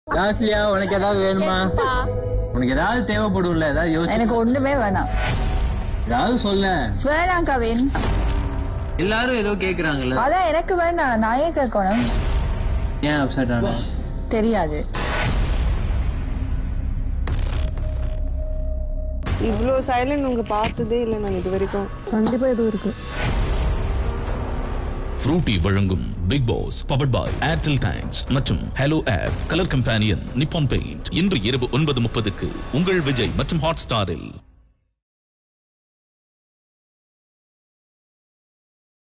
லாஸ்ட்லியா உனக்கு ஏதாவது வேணுமா உனக்கு ஏதாவது தேவைப்படும்ல ஏதாவது யோசி எனக்கு ஒண்ணுமே வேணாம் ஏதாவது சொல்ல வேணாம் கவின் எல்லாரும் ஏதோ கேக்குறாங்கல்ல அதான் எனக்கு வேணாம் நான் ஏன் கேட்கணும் ஏன் அப்செட் ஆன தெரியாது இவ்வளோ சைலண்ட் உங்க பார்த்ததே இல்லை நான் இது வரைக்கும் கண்டிப்பா எதுவும் இருக்கு ஃப்ரூட்டி வழங்கும் Bigg Boss powered by Airtel thanks மற்றும் hello app colour companion Nippon Paint இன்று இரவு ஒன்பது முப்பதுக்கு உங்கள் விஜய் மற்றும் ஹாட் ஸ்டாரில்